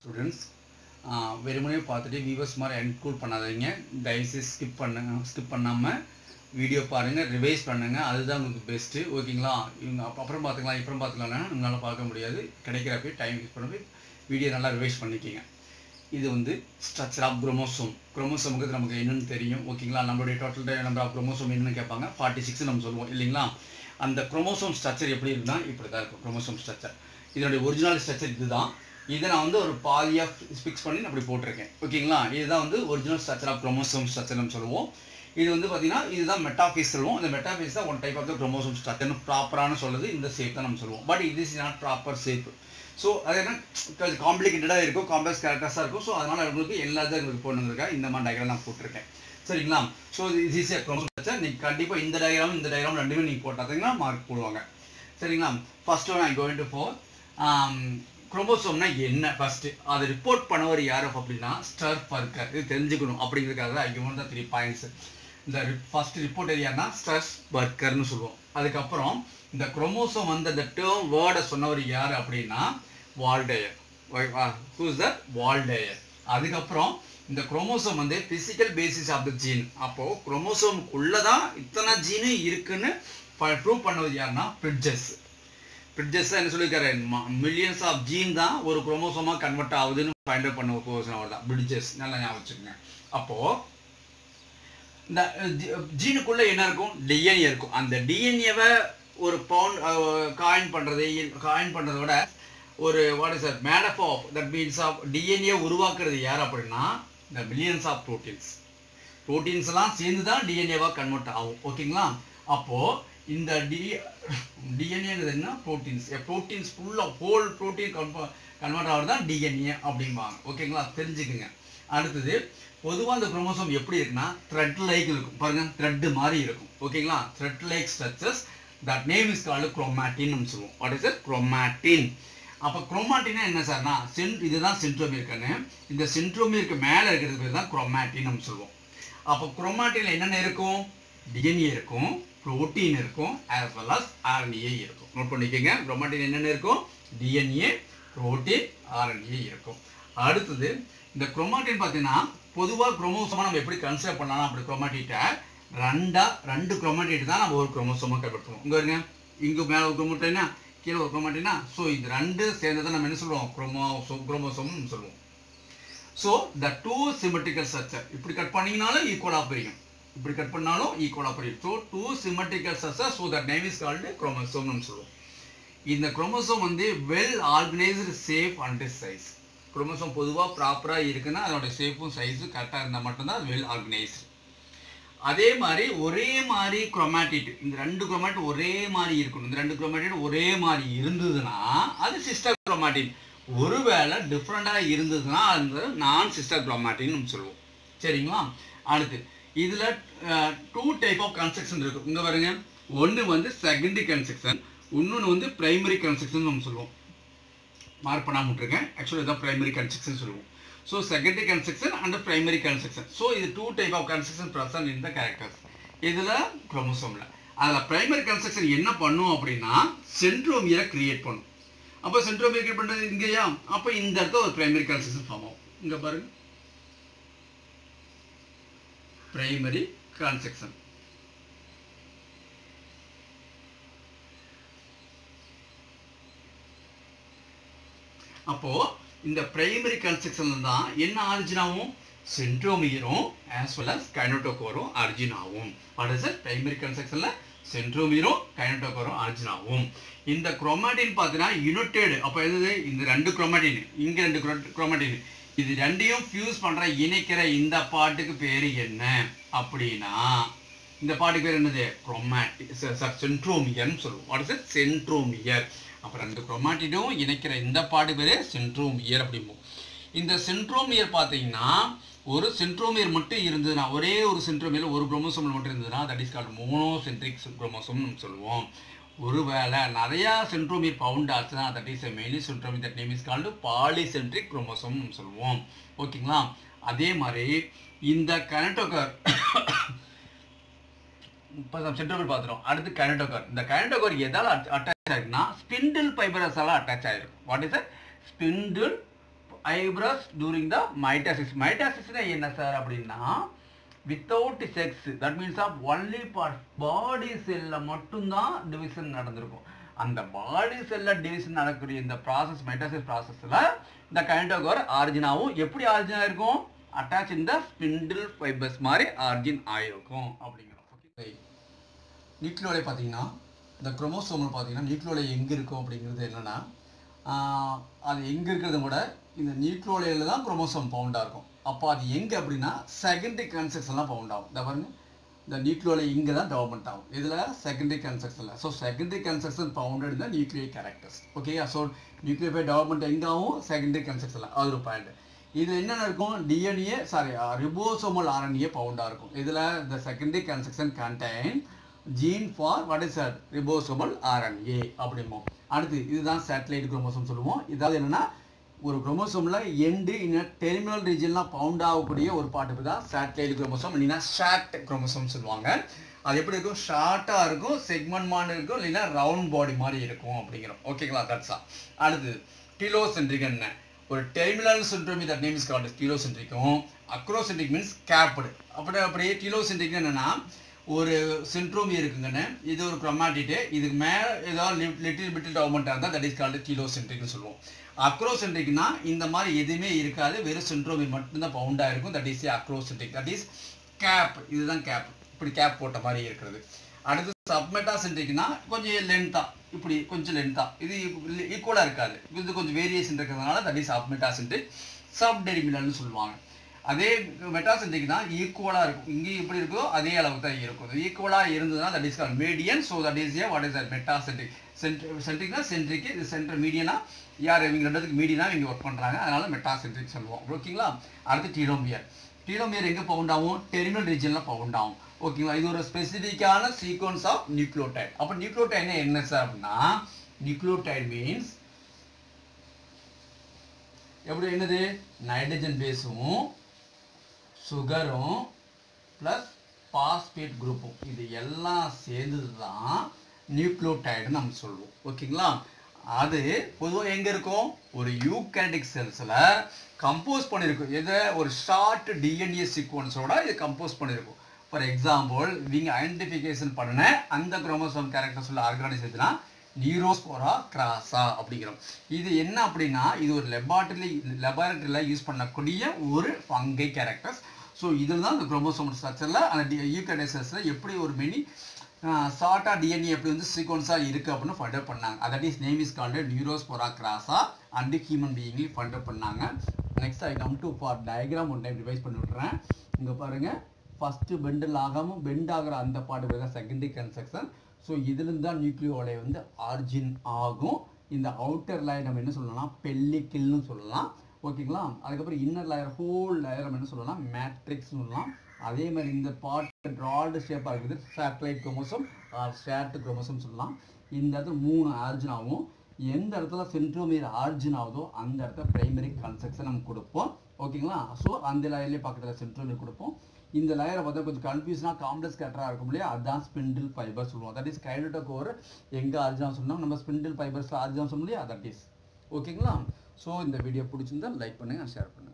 students வெறுமனே பார்த்துட்டு viewers மாதிரி என்கூல் பண்ணாதீங்க தயவுசெய்து ஸ்கிப் பண்ணுங்க ஸ்கிப் பண்ணாமல் வீடியோ பாருங்கள் ரிவைஸ் பண்ணுங்கள் அதுதான் உங்களுக்கு பெஸ்ட்டு ஓகேங்களா இவங்க அப்~ அப்புறம் பார்த்துக்கலாம் இப்புறம் பார்த்துக்கலாம்னா நம்மளால் பார்க்க முடியாது கிடைக்கிறப்ப டைம் யூஸ் பண்ணி வீடியோ நல்லா ரிவைஸ் பண்ணிக்கிங்க இது வந்து ஸ்ட்ரக்சர் ஆஃப் குரோமோசோம் குரோமோசோமுக்கு நமக்கு என்னன்னு தெரியும் ஓகேங்களா நம்மளுடைய டோட்டல் நம்பர் ஆஃப் குரோமோசோம் என்னன்னு கேட்பாங்க ஃபார்ட்டி சிக்ஸ் நம்ம சொல்லுவோம் இல்லைங்களா அந்த குரோமோசோம் ஸ்ட்ரக்சர் எப்படி இருக்குன்னா இப்படி தான் இருக்கும் குரோமோசோம் ஸ்ட்ரக்சர் இதனுடைய ஒரிஜினல் ஸ்ட்ரக்சர் இதுதான் இதை நான் வந்து ஒரு பாதியாக ஃபிக்ஸ் பண்ணி நான் அப்படி போட்டிருக்கேன் ஓகேங்களா இதுதான் வந்து original structure of chromosome structure நம்ம சொல்லுவோம் இது வந்து பார்த்தீங்கன்னா இதுதான் மெட்டாஃபேஸ் சொல்லுவோம் இந்த மெட்டாஃபேஸ் தான் one type of the chromosome ஸ்ட்ரக்சர்னு ப்ராப்பரான சொல்லுது இந்த ஷேப் தான் நம்ம சொல்லுவோம் பட் இது is not proper shape so அது என்ன கொஞ்சம் காம்ப்ளிகேட்டடாக இருக்கும் காம்ப்ளெக்ஸ் கேரக்டர்ஸாக இருக்கும் ஸோ அதனால் உங்களுக்கு எல்லா இதாக உங்களுக்கு போடணுங்கிறக்கா இந்த மாதிரி டயக்ராம் நான் போட்டிருக்கேன் சரிங்களா ஸோ இது ஈஸியாக குரோமோசோம் ஸ்ட்ரக்சர் நீங்கள் கண்டிப்பாக இந்த டயக்ராம் இந்த டயக்ராம் ரெண்டுமே நீங்கள் போட்டாத்தீங்கன்னா மார்க் போடுவாங்க சரிங்களா first one I going to for குரோமோசோம்னா என்ன ஃபர்ஸ்ட் அதை ரிப்போர்ட் பண்ணவர் யார் அப்படின்னா ஸ்டர் பர்க்கர் இது தெரிஞ்சுக்கணும் அப்படிங்கிறதுக்காக தான் இங்கே தான் த்ரீ பாயிண்ட்ஸ் இந்த ஃபர்ஸ்ட் ரிப்போர்ட் யாருன்னா ஸ்டர்ஸ் பர்க்கர்னு சொல்லுவோம் அதுக்கப்புறம் இந்த குரோமோசோம் வந்து அந்த டேர்ம் வேர்டை சொன்னவர் யார் அப்படின்னா வால்டேயர் ஹூஸ் த வால்டேயர் அதுக்கப்புறம் இந்த குரோமோசோம் வந்து physical basis of the gene அப்போ குரோமோசோமுக்குள்ள தான் இத்தனை ஜீனு இருக்குன்னு ப்ரூவ் பண்ணது யாருன்னா பிரிட்ஜஸ் பிரிட்ஜஸ் என்ன சொல்லியிருக்காரு மில்லியன்ஸ் ஆஃப் ஜீன் தான் ஒரு குரோமோசோமாக கன்வெர்ட் ஆகுதுன்னு ஃபைண்ட் அவுட் பண்ண போர்ஷன் அவர் தான் பிரிட்ஜஸ் நல்லா ஞாபகம் வச்சுக்கோங்க அப்போ இந்த ஜீனுக்குள்ள என்ன இருக்கும் டிஎன்ஏ இருக்கும் அந்த டிஎன்ஏவை ஒரு பவுண்ட் காயின் பண்ணுறது காயின் பண்ணுறத விட ஒரு what is made up of that means of DNA உருவாக்குறது யார் அப்படின்னா இந்த மில்லியன்ஸ் ஆஃப் ப்ரோட்டீன்ஸ் ப்ரோட்டீன்ஸ் எல்லாம் சேர்ந்து தான் டிஎன்ஏவாக கன்வெர்ட் ஆகும் ஓகேங்களா அப்போது இந்த டி டிஎன்ஏங்கிறது என்ன ப்ரோட்டீன்ஸ் ப்ரோட்டீன்ஸ் ஃபுல்லாக ஹோல் ப்ரோட்டீன் கன்வெர்ட் ஆகிறது தான் டிஎன்ஏ அப்படிம்பாங்க ஓகேங்களா தெரிஞ்சுக்குங்க அடுத்தது பொதுவாக அந்த குரோமோசோம் எப்படி இருக்குன்னா த்ரெட் லைக் இருக்கும் பாருங்க த்ரெட் மாதிரி இருக்கும் ஓகேங்களா thread like structures that name is called chromatin சொல்லுவோம் வாட் இஸ் குரோமாட்டின் அப்போ குரோமாட்டினா என்ன சார்னா சென் இதுதான் சென்ட்ரோமியர்க்குன்னு இந்த சென்ட்ரோமியருக்கு மேலே இருக்கிறது பேர் தான் குரோமாட்டின் நம்ம சொல்லுவோம் அப்போ குரோமாட்டினில் என்னென்ன இருக்கும் டிஎன்ஏ இருக்கும் ப்ரோட்டீன் இருக்கும் ஆஸ் வெல் அஸ் ஆர்என்ஏ இருக்கும் நோட் பண்ணிக்கோங்க குரோமாட்டின் என்னென்ன இருக்கும் டிஎன்ஏ ப்ரோட்டீன் ஆர்என்ஏ இருக்கும் அடுத்தது இந்த குரோமாட்டின் பார்த்தீங்கன்னா பொதுவாக குரோமோசோமாக நம்ம எப்படி கன்சிடர் பண்ணலாம் அப்படி குரோமாட்டிட்டை ரெண்டா ரெண்டு குரோமாட்டிட் தான் நம்ம ஒரு குரோமோசோமாக கன்வெர்ட் இங்கே வருங்க இங்கே மேலே ஒரு குரோமோட்டினா கீழே ஒரு குரோமாட்டினா ஸோ இது ரெண்டு சேர்ந்து தான் நம்ம என்ன சொல்லுவோம் குரோமோசோ குரோமோசோம்னு சொல்லுவோம் so the two symmetrical structure இப்படி கட் பண்ணிங்கனாலும் ஈக்குவலாக பிரியும் இப்படி கட் பண்ணாலும் ஈக்குவலாக பிரியும் so two symmetrical structure so that name is called குரோமோசோம்னு சொல்லுவோம் இந்த குரோமோசோம் வந்து well organised shape and size chromosome பொதுவாக ப்ராப்பராக இருக்குன்னா அதோட ஷேப்பும் சைஸும் கரெக்டாக இருந்தால் மட்டும்தான் அது வெல் ஆர்கனைஸ்டு அதே மாதிரி ஒரே மாதிரி குரோமாட்டிட் இந்த ரெண்டு குரோமாட்டிட் ஒரே மாதிரி இருக்கணும் இந்த ரெண்டு குரோமாட்டிட் ஒரே மாதிரி இருந்ததுன்னா அது சிஸ்டர் குரோமாட்டின் ஒருவேளை டிஃப்ரெண்ட்டாக இருந்ததுன்னா அது நான் சிஸ்டர் குரோமாட்டின்னு சொல்லுவோம் சரிங்களா அடுத்து இதில் டூ டைப் ஆஃப் கன்ஸ்ட்ரக்ஷன் இருக்கும் இங்கே பாருங்க ஒன்று வந்து செகண்டரி கன்ஸ்ட்ரக்ஷன் இன்னொன்று வந்து பிரைமரி கன்ஸ்ட்ரக்ஷன் நம்ம சொல்லுவோம் மார்க் பண்ணாமல் விட்டுருக்கேன் ஆக்சுவலி இதான் பிரைமரி கன்ஸ்ட்ரக்ஷன் சொல்லுவோம் so secondary construction and primary construction so இது two type of construction present in the characters இதில் குரோமோசோமில் அதில் பிரைமரி கன்ஸ்ட்ரக்ஷன் என்ன பண்ணும் அப்படின்னா சென்ட்ரோமியரை கிரியேட் பண்ணும் அப்போ சென்ட்ரோமியர் கிரியேட் பண்ணுறது இங்கேயா அப்போ இந்த இடத்துல ஒரு பிரைமரி கன்ஸ்ட்ரக்ஷன் ஃபார்ம் ஆகும் இங்கே பாருங்க பிரைமரி கன்ஸ்ட்ரக்ஷன் அப்போ இந்த பிரைமரி கன்ஸ்ட்ரக்ஷன் தான் என்ன ஆரிஜின் ஆகும் சென்ட்ரோமியரும் ஆஸ் வெல் அஸ் கைனோட்டோகோரும் ஆரிஜின் ஆகும் வாட் இஸ் பிரைமரி கன்ஸ்ட்ரக்ஷனில் சென்ட்ரோமியரும் கைனோட்டோகோரும் ஆரிஜின் ஆகும் இந்த குரோமாட்டின் பார்த்தீங்கன்னா யுனைடெட் அப்போ எது இந்த ரெண்டு குரோமாட்டின் இங்கே ரெண்டு குரோமாட்டின் இது ரெண்டையும் ஃபியூஸ் பண்ணுற இணைக்கிற இந்த பாட்டுக்கு பேர் என்ன அப்படின்னா இந்த பாட்டுக்கு பேர் என்னது குரோமாட்டி சென்ட்ரோமியர்னு சொல்லுவோம் வாட் இஸ் சென்ட்ரோமியர் அப்போ ரெண்டு குரோமாட்டிடும் இணைக்கிற இந்த பாடு பேர் சென்ட்ரோமியர் அப்படிம்போம் இந்த சென்ட்ரோமியர் பார்த்தீங்கன்னா ஒரு சென்ட்ரோமியர் மட்டும் இருந்ததுன்னா ஒரே ஒரு சென்ட்ரோமியர் ஒரு குரோமோசோமில் மட்டும் இருந்ததுன்னா that is called monocentric chromosome நம்ம சொல்லுவோம் ஒருவேளை நிறையா சென்ட்ரோமியர் பவுண்ட் ஆச்சுன்னா that is many centromere that name is called polycentric chromosome நம்ம சொல்லுவோம் ஓகேங்களா அதே மாதிரி இந்த கனட்டோகர் இப்போ சென்ட்ரோமியர் பார்த்துரும் அடுத்து கைனடோகர் இந்த கைனடோகர் எதால் அட்டாச் ஆகிருக்குன்னா ஸ்பிண்டில் ஃபைபரஸால் அட்டாச் ஆகிருக்கும் what is spindle eyebrows during the mitosis மைட்டாசிஸ்னா என்ன சார் அப்படின்னா without sex that means of only for body செல்லில் மட்டும்தான் டிவிஷன் நடந்திருக்கும் அந்த பாடி செல்ல டிவிஷன் நடக்கக்கூடிய இந்த ப்ராசஸ் மைட்டாசிஸ் ப்ராசஸில் இந்த கைண்டோகோர் ஆரிஜினாவும் எப்படி ஆரிஜினா இருக்கும் அட்டாச் இந்த ஸ்பிண்டில் ஃபைபர்ஸ் மாதிரி ஆரிஜின் ஆயிருக்கும் அப்படிங்கிறோம் ஓகே நியூக்ளியோலை பார்த்தீங்கன்னா இந்த குரோமோசோமில் பார்த்தீங்கன்னா நியூக்ளியோலை எங்கே இருக்கும் அப்படிங்கிறது என்னென்னா அது எங்கே இருக்கிறத விட இந்த நியூக்ளியோலையில் தான் குரோமோசோம் பவுண்டாக இருக்கும் அப்போ அது எங்கே அப்படின்னா செகண்டரி கன்ஸ்ட்ரக்ஷன்லாம் பவுண்ட் ஆகும் இந்த பாருங்க இந்த நியூக்ளியோலை இங்கே தான் டெவலப்மெண்ட் ஆகும் இதில் செகண்டரி கன்ஸ்ட்ரக்ஷனில் ஸோ செகண்டரி கன்ஸ்ட்ரக்ஷன் பவுண்டட் தான் nuclear characters okay so nuclear development எங்கே ஆகும் செகண்டரி கன்ஸ்ட்ரக்ஷனில் அது ஒரு பாயிண்ட் இது என்னென்ன இருக்கும் டிஎன்ஏ சாரி ரிபோசோமல் ஆர்என்ஏ பவுண்டாக இருக்கும் இதில் இந்த secondary construction contain gene for what is sir ribosomal RNA அப்படிம்போம் அடுத்து இதுதான் சேட்டலைட் குரோமோசோம் சொல்லுவோம் இதாவது என்னன்னா ஒரு குரோமோசோமில் எண்டு இன்னும் டெர்மினல் ரீஜன்லாம் பவுண்ட் ஆகக்கூடிய ஒரு பாட்டு தான் சேட்டலைட் குரோமோசோம் இல்லைன்னா ஷார்ட் குரோமோசோம் சொல்லுவாங்க அது எப்படி இருக்கும் ஷார்ட்டாக இருக்கும் செக்மெண்ட் மாதிரி இருக்கும் இல்லைன்னா ரவுண்ட் பாடி மாதிரி இருக்கும் அப்படிங்கிறோம் ஓகேங்களா தட்ஸா அடுத்து டிலோசென்ட்ரிக் என்ன ஒரு terminal centromere that name is called டிலோசென்ட்ரிக்கும் அக்ரோசென்ட்ரிக் மீன்ஸ் கேப்டு அப்படி அப்படியே டிலோசென்ட்ரிக் என்னன்னா ஒரு சிண்ட்ரோமி இருக்குங்கன்னு இது ஒரு குரோமாட்டிட்டு இதுக்கு மேலே ஏதோ லிட்டில் பிட்டில் டெவலப்மெண்ட் இருந்தால் தட் இஸ் கால்டு டிலோசென்ட்ரிக்னு சொல்லுவோம் அக்ரோசென்ட்ரிக்னா இந்த மாதிரி எதுவுமே இருக்காது வெறும் சிண்ட்ரோமி மட்டும்தான் பவுண்டாக இருக்கும் that is acrocentric that is cap இதுதான் கேப் இப்படி கேப் போட்ட மாதிரி இருக்கிறது அடுத்து சப்மெட்டாசென்ட்ரிக்னா கொஞ்சம் லென்த்தா இப்படி கொஞ்சம் லென்த்தா இது ஈக்குவலாக இருக்காது இது கொஞ்சம் வேரியேஷன் இருக்கிறதுனால தட் இஸ் சப்மெட்டாசென்ட்ரிக் சப் டெரிமினல்னு சொல்லுவாங்க அதே மெட்டாசென்ட்ரிக் தான் ஈக்குவலாக இருக்கும் இங்கே எப்படி இருக்கோ அதே அளவுக்கு தான் இருக்கும் ஈக்குவலாக இருந்ததுன்னா that is call median so that is a what is that metacentric சென்ட்ரி சென்ட்ரிக்னா சென்ட்ரிக்கு இது சென்ட்ரல் மீடியனா யார் இவங்க ரெண்டுத்துக்கு மீடியனா இவங்க ஒர்க் பண்ணுறாங்க அதனால மெட்டாசென்ட்ரிக் சொல்லுவோம் ஓகேங்களா அடுத்து டீலோமியர் டீலோமியர் எங்கே பவுண்ட் ஆகும் டெர்மினல் ரீஜனில் பவுண்ட் ஆகும் ஓகேங்களா இது ஒரு ஸ்பெசிஃபிக்கான சீக்வன்ஸ் ஆஃப் நியூக்ளியோடைட் அப்போ நியூக்ளியோடைட்னா என்ன சார் அப்படின்னா நியூக்ளியோடைட் மீன்ஸ் எப்படி என்னது நைட்ரஜன் பேஸும் சுகரும் ப்ளஸ் பாஸ்பேட் குரூப்பும் இது எல்லாம் சேர்ந்தது தான் நியூக்ளியோடைடுன்னு நம்ம சொல்லுவோம் ஓகேங்களா அது பொதுவாக எங்கே இருக்கும் ஒரு யூகேண்டிக் செல்ஸில் கம்போஸ் பண்ணியிருக்கும் எதை ஒரு ஷார்ட் டிஎன்ஏ சீக்வன்ஸோட இது கம்போஸ் பண்ணியிருக்கும் ஃபார் எக்ஸாம்பிள் இவங்க ஐடென்டிஃபிகேஷன் பண்ண அந்த குரோமோசோம் கேரக்டர்ஸ் உள்ள ஆர்கானிசத்துனா நியூரோஸ்போரா கிராசா அப்படிங்கிறோம் இது என்ன அப்படின்னா இது ஒரு லெபார்ட்டரி லெபார்ட்டரியில் யூஸ் பண்ணக்கூடிய ஒரு ஃபங்கை கேரக்டர்ஸ் ஸோ இதில் தான் இந்த குரோமோசோம் ஸ்ட்ரக்சரில் அந்த யூகேடைசஸில் எப்படி ஒரு மெனி ஷார்ட்டாக டிஎன்ஏ எப்படி வந்து சீக்வன்ஸாக இருக்குது அப்படின்னு ஃபண்ட் அவுட் பண்ணாங்க that is name is called Neurospora crassa and human பீயிங்லையும் ஃபண்ட் அவுட் பண்ணாங்க next I come to for diagram one time revise பண்ணி விட்றேன் இங்கே பாருங்கள் ஃபஸ்ட்டு பெண்டில் ஆகாமல் பெண்ட் ஆகிற அந்த பாட்டு தான் செகண்டரி கன்ஸ்ட்ரக்ஷன் ஸோ இதுலேருந்து தான் நியூக்ளியோடைய வந்து ஆர்ஜின் ஆகும் இந்த அவுட்டர் லேயர் நம்ம என்ன சொல்லலாம் பெல்லிக்கில்னு சொல்லலாம் ஓகேங்களா அதுக்கப்புறம் இன்னர் லேயர் ஹோல் லேயர் நம்ம என்ன சொல்லலாம் மேட்ரிக்ஸ் சொல்லலாம் அதே மாதிரி இந்த பார்ட் ப்ராடு ஷேப்பாக இருக்குது சேட்டலைட் குரோமோசோம் ஷேட் குரோமோசோம் சொல்லலாம் இந்த இடத்துல மூணு ஆர்ஜின் ஆகும் எந்த இடத்துல சென்ட்ரோமியர் ஆர்ஜின் ஆகுதோ அந்த இடத்துல பிரைமரி கன்ஸ்ட்ரக்ஷன் நம்ம கொடுப்போம் ஓகேங்களா ஸோ அந்த லேயர்லேயே பக்கத்தில் சென்ட்ரோமியர் கொடுப்போம் இந்த லேயரை பார்த்தா கொஞ்சம் கன்ஃபியூஷனாக காம்ப்ளெக்ஸ் கேட்டராக இருக்கும் இல்லையா அதுதான் ஸ்பிண்டில் ஃபைபர் சொல்லுவோம் தட் இஸ் கைலோட்டோ கோர் எங்கே ஆர்ஜினா சொன்னோம் நம்ம ஸ்பிண்டில் ஃபைபர்ஸ் ஆர்ஜினா சொன்னோம் இல்லையா தட் இஸ் ஓகேங்களா ஸோ இந்த வீடியோ பிடிச்சிருந்தா லைக் பண்ணுங்கள் ஷேர் பண்ணுங்கள்